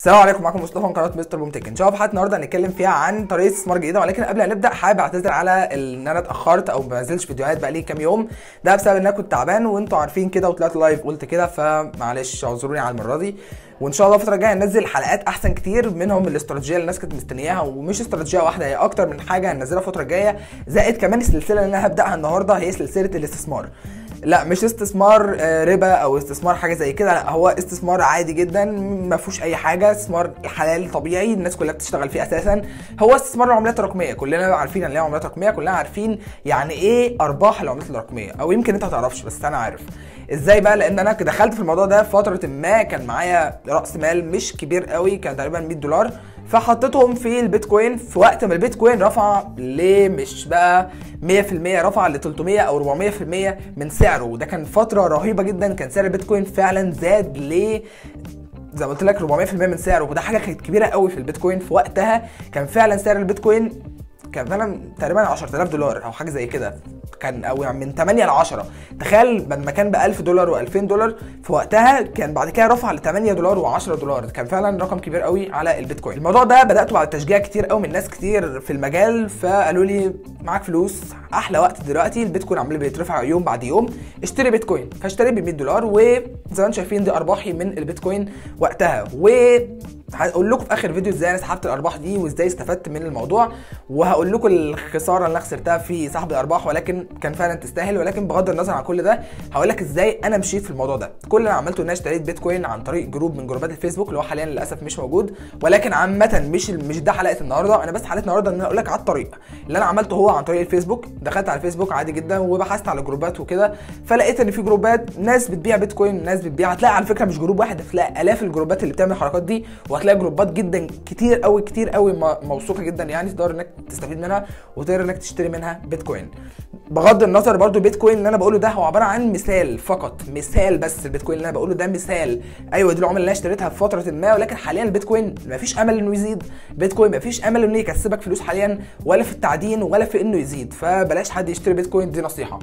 السلام عليكم معاكم مصطفى من قناه مستر بومتك ان شاء الله في حلقه النهارده هنتكلم فيها عن طريقه استثمار جديده ولكن قبل ما نبدا حابب اعتذر على ال- ان انا اتاخرت او ما نزلتش فيديوهات بقالي كام يوم ده بسبب ان انا كنت تعبان وانتوا عارفين كده وطلعت لايف قلت كده فمعلش اعذروني على المره دي وان شاء الله الفتره الجايه هننزل حلقات احسن كتير منهم الاستراتيجيه اللي الناس كانت مستنياها ومش استراتيجيه واحده هي اكتر من حاجه هننزلها الفتره الجايه زائد كمان السلسله اللي انا هبداها النهارده هي سلسله الاستثمار لا مش استثمار آه، ربا او استثمار حاجه زي كده لا هو استثمار عادي جدا ما فيهوش اي حاجه استثمار حلال طبيعي الناس كلها بتشتغل فيه اساسا هو استثمار العملات الرقميه كلنا عارفين يعني ايه عملات رقميه كلنا عارفين يعني ايه ارباح العملات الرقميه او يمكن انت ما تعرفش بس انا عارف ازاي بقى لان انا دخلت في الموضوع ده في فتره ما كان معايا راس مال مش كبير قوي كان تقريبا 100 دولار فحطيتهم في البيتكوين في وقت ما البيتكوين رفع ل مش بقى 100% رفع ل 300 او 400% من سعره وده كان فتره رهيبه جدا كان سعر البيتكوين فعلا زاد ل زي ما قلت لك 400% من سعره وده حاجه كانت كبيره قوي في البيتكوين في وقتها كان فعلا سعر البيتكوين كان فعلا تقريبا 10000 دولار او حاجه زي كده كان او يعني من 8 ل 10 تخيل بعد ما كان ب 1000 دولار و2000 دولار في وقتها كان بعد كده رفع ل 8 دولار و10 دولار كان فعلا رقم كبير قوي على البيتكوين الموضوع ده بداته بعد تشجيع كتير قوي من ناس كتير في المجال فقالوا لي معاك فلوس احلى وقت دلوقتي البيتكوين عمال بيترفع يوم بعد يوم اشتري بيتكوين فاشتريت ب 100 دولار وزي ما انتم شايفين دي ارباحي من البيتكوين وقتها و هقول لكم في اخر فيديو ازاي انا سحبت الارباح دي وازاي استفدت من الموضوع وهقول لكم الخساره اللي انا خسرتها في سحب الارباح ولكن كان فعلا تستاهل ولكن بغض النظر عن كل ده هقول لك ازاي انا مشيت في الموضوع ده كل اللي انا عملته ان انا اشتريت بيتكوين عن طريق جروب من جروبات الفيسبوك اللي هو حاليا للاسف مش موجود ولكن عامه مش مش ده حلقه النهارده انا بس حلقه النهارده ان انا اقول لك على الطريق اللي انا عملته هو عن طريق الفيسبوك دخلت على الفيسبوك عادي جدا وبحثت على جروبات وكده فلقيت ان في جروبات ناس بتبيع بيتكوين ناس بتبيع هتلاقي على فكره مش جروب واحد هتلاقي الاف الجروبات اللي بتعمل الحركات دي وهتلاقي جروبات جدا كتير قوي كتير قوي م- موثوقه جدا يعني تقدر انك تستفيد منها وتقدر انك تشتري منها بيتكوين بغض النظر برضو بيتكوين اللي انا بقوله ده هو عباره عن مثال فقط مثال بس البيتكوين اللي انا بقوله ده مثال ايوه دي العمله اللي انا اشتريتها في فتره ما ولكن حاليا البيتكوين مفيش امل انه يزيد بيتكوين مفيش امل انه يكسبك فلوس حاليا ولا في التعدين ولا في انه يزيد فبلاش حد يشتري بيتكوين دي نصيحه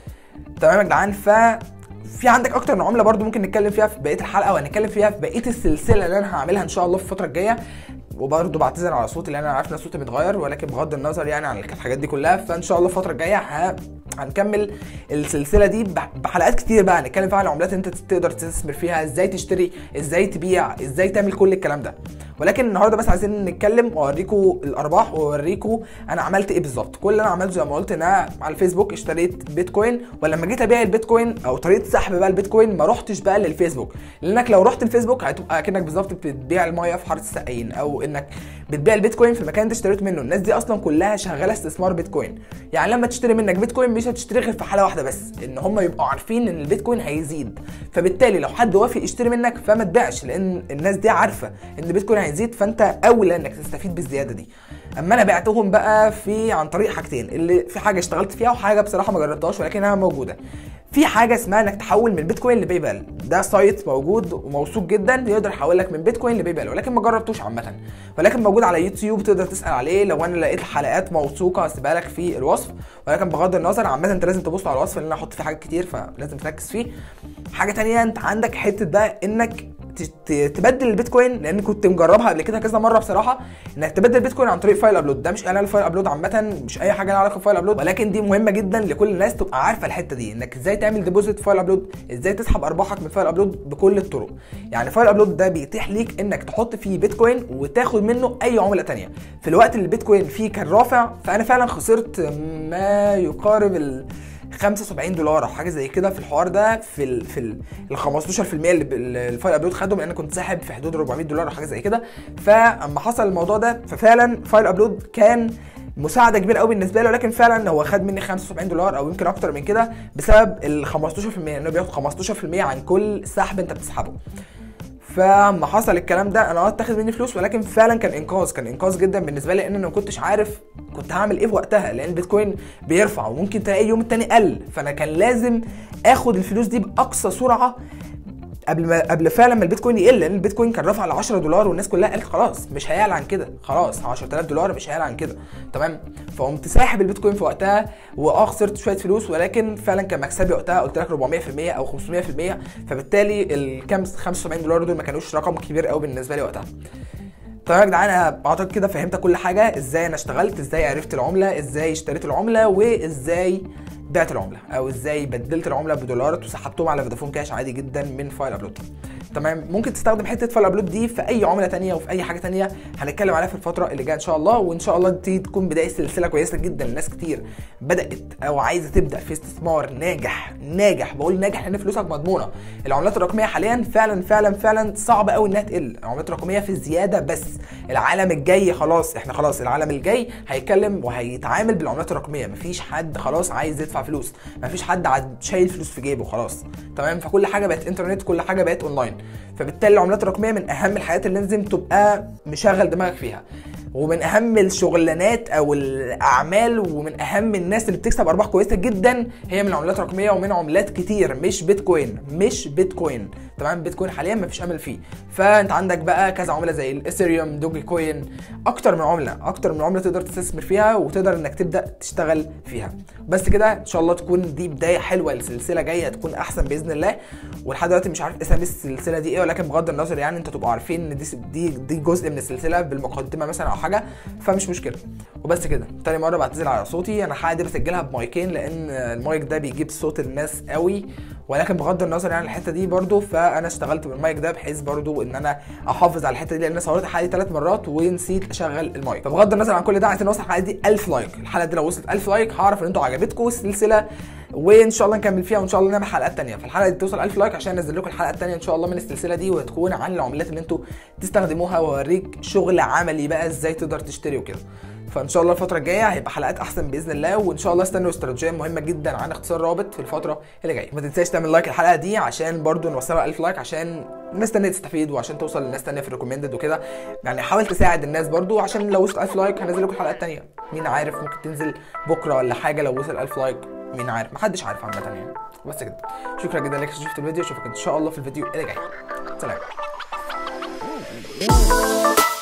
تمام يا جدعان ف في عندك اكتر من عمله برضو ممكن نتكلم فيها في بقيه الحلقه وهنتكلم فيها في بقيه السلسله اللي انا هعملها ان شاء الله في الفتره الجايه وبرضه بعتذر على صوتي لان انا عارف ان صوتي متغير ولكن بغض النظر يعني عن الحاجات دي كلها فان شاء الله الفتره الجايه ه... هنكمل السلسله دي بح- بحلقات كتير بقى هنتكلم فيها عن العملات انت تقدر تستثمر فيها ازاي تشتري ازاي تبيع ازاي تعمل كل الكلام ده ولكن النهارده بس عايزين نتكلم واوريكم الارباح واوريكم انا عملت ايه بالظبط كل اللي انا عملته زي ما قلت ان انا على الفيسبوك اشتريت بيتكوين ولما جيت ابيع البيتكوين او طريقه سحب بقى البيتكوين ما رحتش بقى للفيسبوك لانك لو رحت الفيسبوك هتبقى كانك بالظبط بتبيع المايه في حاره السقايين او انك بتبيع البيتكوين في المكان اللي انت اشتريت منه الناس دي اصلا كلها شغاله استثمار بيتكوين يعني لما تشتري منك بيتكوين مش هتشتري غير في حاله واحده بس ان هم يبقوا عارفين ان البيتكوين هيزيد فبالتالي لو حد وافق يشتري منك فما تبيعش لان الناس دي عارفه ان البيتكوين هيزيد فانت اولى انك تستفيد بالزياده دي اما انا بعتهم بقى في عن طريق حاجتين اللي في حاجه اشتغلت فيها وحاجه بصراحه ما جربتهاش ولكنها موجوده في حاجه اسمها انك تحول من بيتكوين لبايبال ده سايت موجود وموثوق جدا يقدر يحول لك من بيتكوين لبايبال ولكن ما جربتوش عامه ولكن موجود على يوتيوب تقدر تسال عليه لو انا لقيت حلقات موثوقه هسيبها لك في الوصف ولكن بغض النظر عامه انت لازم تبص على الوصف لان انا هحط فيه حاجات كتير فلازم تركز فيه حاجه تانية انت عندك حته بقى انك ت- ت- تبدل البيتكوين لان كنت مجربها قبل كده كذا مره بصراحه انك تبدل البيتكوين عن طريق فايل ابلود ده مش اعلان الفايل ابلود عامه مش اي حاجه لها علاقه بفايل ابلود ولكن دي مهمه جدا لكل الناس تبقى عارفه الحته دي انك ازاي تعمل ديبوزيت فايل ابلود ازاي تسحب ارباحك من فايل ابلود بكل الطرق يعني فايل ابلود ده بيتيح ليك انك تحط فيه بيتكوين وتاخد منه اي عمله تانية في الوقت اللي البيتكوين فيه كان رافع فانا فعلا خسرت ما يقارب ال 75 دولار او حاجه زي كده في الحوار ده في ال في ال ال 15% اللي ب- اللي الفايل ابلود خدهم لان كنت ساحب في حدود 400 دولار او حاجه زي كده فاما حصل الموضوع ده ففعلا فايل ابلود كان مساعده كبيره قوي بالنسبه له ولكن فعلا هو خد مني 75 دولار او يمكن اكتر من كده بسبب ال 15% لانه بياخد 15% عن كل سحب انت بتسحبه فما حصل الكلام ده انا اه اتاخد مني فلوس ولكن فعلا كان انقاذ كان انقاذ جدا بالنسبه لي لان انا ما كنتش عارف كنت هعمل ايه في وقتها لان البيتكوين بيرفع وممكن تلاقي اليوم التاني قل فانا كان لازم اخد الفلوس دي باقصى سرعه قبل ما قبل فعلا ما البيتكوين يقل لان البيتكوين كان رفع ل 10 دولار والناس كلها قالت خلاص مش هيعلى عن كده خلاص 10000 دولار مش هيعلى عن كده تمام فقمت ساحب البيتكوين في وقتها واه خسرت شويه فلوس ولكن فعلا كان مكسبي وقتها قلت لك 400% او 500% فبالتالي الكام 75 دولار دول ما كانوش رقم كبير قوي بالنسبه لي وقتها طيب يا جدعان انا اعتقد كده فهمت كل حاجه ازاي انا اشتغلت ازاي عرفت العمله ازاي اشتريت العمله وازاي بعت العمله او ازاي بدلت العمله بدولارات وسحبتهم على فودافون كاش عادي جدا من فايل ابلود تمام ممكن تستخدم حته فايل ابلود دي في اي عمله تانية وفي اي حاجه تانية هنتكلم عليها في الفتره اللي جايه ان شاء الله وان شاء الله دي تكون بدايه سلسله كويسه جدا لناس كتير بدات او عايزه تبدا في استثمار ناجح ناجح بقول ناجح لان فلوسك مضمونه العملات الرقميه حاليا فعلا فعلا فعلا صعب قوي انها تقل العملات الرقميه في زياده بس العالم الجاي خلاص احنا خلاص العالم الجاي هيتكلم وهيتعامل بالعملات الرقميه مفيش حد خلاص عايز يدفع فلوس مفيش حد عاد شايل فلوس في جيبه خلاص تمام فكل حاجه بقت انترنت كل حاجه بقت اونلاين فبالتالي العملات الرقميه من اهم الحاجات اللي لازم تبقى مشغل دماغك فيها ومن اهم الشغلانات او الاعمال ومن اهم الناس اللي بتكسب ارباح كويسه جدا هي من العملات الرقميه ومن عملات كتير مش بيتكوين مش بيتكوين تمام بيتكوين حاليا مفيش امل فيه فانت عندك بقى كذا عمله زي الاثيريوم دوجي كوين اكتر من عمله اكتر من عمله تقدر تستثمر فيها وتقدر انك تبدا تشتغل فيها بس كده ان شاء الله تكون دي بدايه حلوه لسلسله جايه تكون احسن باذن الله ولحد دلوقتي مش عارف اسم السلسله دي ايه ولكن بغض النظر يعني انتوا تبقوا عارفين ان دي دي دي جزء من السلسله بالمقدمه مثلا او حاجه فمش مشكله وبس كده تاني مره بعتذر على صوتي انا الحلقه دي بسجلها بمايكين لان المايك ده بيجيب صوت الناس قوي ولكن بغض النظر يعني الحته دي برده فانا اشتغلت بالمايك ده بحيث برده ان انا احافظ على الحته دي لان انا صورت الحلقه دي ثلاث مرات ونسيت اشغل المايك فبغض النظر عن كل ده عايزين نوصل الحلقه دي 1000 لايك الحلقه دي لو وصلت 1000 لايك هعرف ان انتوا عجبتكم السلسله وان شاء الله نكمل فيها وان شاء الله نعمل حلقات تانية فالحلقه دي توصل 1000 لايك عشان انزل لكم الحلقه التانية ان شاء الله من السلسله دي وهتكون عن العملات اللي انتوا تستخدموها واوريك شغل عملي بقى ازاي تقدر تشتري وكده فان شاء الله الفتره الجايه هيبقى حلقات احسن باذن الله وان شاء الله استنوا استراتيجيه مهمه جدا عن اختصار رابط في الفتره اللي جايه ما تنساش تعمل لايك الحلقه دي عشان برضو نوصلها 1000 لايك عشان الناس تانية تستفيد وعشان توصل للناس تانية في الريكومندد وكده يعني حاول تساعد الناس برضو عشان لو وصل 1000 لايك هنزل لكم حلقات تانية مين عارف ممكن تنزل بكره ولا حاجه لو وصل 1000 لايك مين عارف محدش عارف عامه يعني بس كده شكرا جدا لك شفت الفيديو اشوفك ان شاء الله في الفيديو اللي جاي سلام